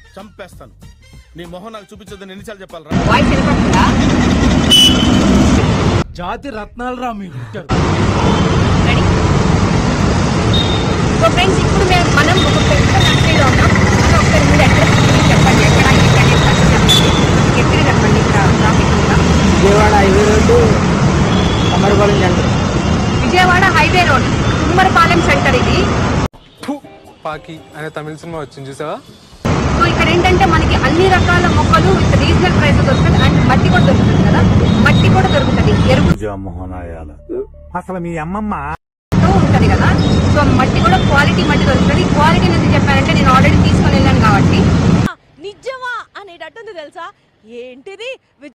చంపేస్తాను నీ మొహం నాకు చూపించొద్దని ఎన్నిసార్లు చెప్పాలరా వాయిస్ వినపడుతుందా జాతి రత్నాలు రా మీరు రెడీ సో ఫ్రెండ్స్ ఇప్పుడు మేము మనం ఒక పెద్ద నర్సరీలో ఉన్నాం మనం ఒకసారి మీరు అడ్రస్ చెప్పండి ఎక్కడ ఎక్కడ ఎక్కడ చెప్పండి ఎక్కడ చెప్పండి ఇక్కడ ట్రాఫిక్ ఉందా Vijayawada highway road Amarapalem centre Vijayawada highway road Kummarapalem centre ఇది ఫు, పాకి అనే తమిళ సినిమా వచ్చింది చూసావా సో ఇక్కడ ఏంటంటే మనకి అన్ని రకాల మొక్కలు విత్ రీజనల్ ప్రైస్ దొరుకుతుంది అండ్ మట్టి కూడా దొరుకుతుంది కదా మట్టి కూడా దొరుకుతుంది ఎరువుతో మోహనాయాల అసలు మీ అమ్మమ్మ ఉంటది కదా సో మట్టి కూడా క్వాలిటీ మట్టి దొరుకుతుంది క్వాలిటీ ఎందుకు చెప్పానంటే నేను ఆల్రెడీ తీసుకొని వెళ్ళాను కాబట్టి నిజమా అనేటట్టుంది తెలుసా ఏంటిది